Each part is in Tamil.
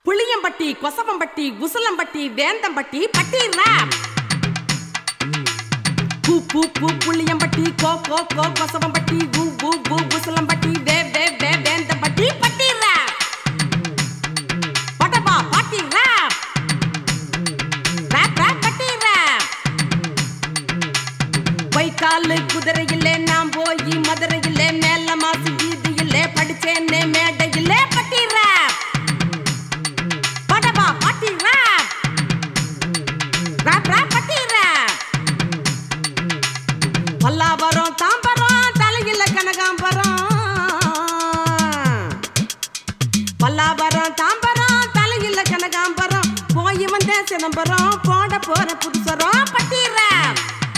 புளியம்பட்டி கொசவம்பட்டி உசலம்பட்டி வேந்தம்பட்டி பட்டி ரேப் பூ பூ பூ புளியம்பட்டி கோ கோ கோ கொசவம்பட்டி ஊ ஊ ஊ உசலம்பட்டி வே வே வே வேந்தம்பட்டி பட்டி ரேப் படபா பாட்டி ரேப் ரேப் ரேப் பட்டி ரேப் வைக்காலு குதிரையிலே நான் போய் மதுரையிலே மேல மாசு வீதியிலே படிச்சேன்னே மேடையிலே பட்டி ரேப் படபா பாட்டி ரேப் ரேப் ரேப் பட்டி ரேப் பல்லாவரம் தாம்பரம் தலையில கனகாம்பரம் பல்லாவரம் தாம்பரம் தலையில கனகாம்பரம் போய் வந்தேன் சிதம்பரம் போட போற புதுசரம் பட்டி ரேப்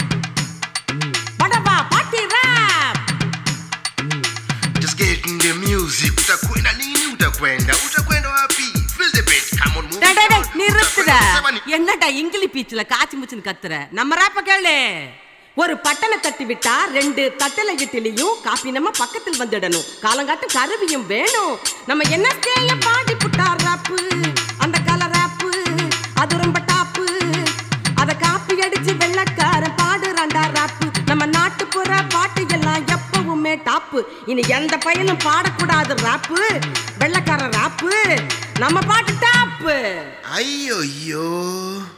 படபா பாட்டி rap Just getting the music. Utakwenda nini? Utakwenda? Utakwenda wapi? Feel the beat. Come on, move. டேய், டேய், டேய், it on. நிறுத்துற Utakwenda sema ni- என்னடா இங்கிலி பீச்ல காய்ச்சி முச்சுன்னு கத்துற நம்ம ராப்ப கேளு ஒரு பட்டனை தட்டி விட்டா ரெண்டு தட்டல இட்லியும் காப்பி நம்ம பக்கத்தில் வந்துடணும் காலங்காட்டு கருவியும் வேணும் நம்ம என்ன செய்ய பாடி புட்டா ராப்பு அந்த கல ராப்பு அது ரொம்ப டாப்பு அத காப்பி அடிச்சு வெள்ளக்காரன் பாடுறாண்டா ராப்பு நம்ம நாட்டுப்புற பாட்டு எல்லாம் எப்பவுமே டாப்பு இனி எந்த பையனும் பாடக்கூடாது ராப்பு வெள்ளக்காரன் ராப்பு நம்ம பாட்டு டாப்பு ஐயோ ஐயோ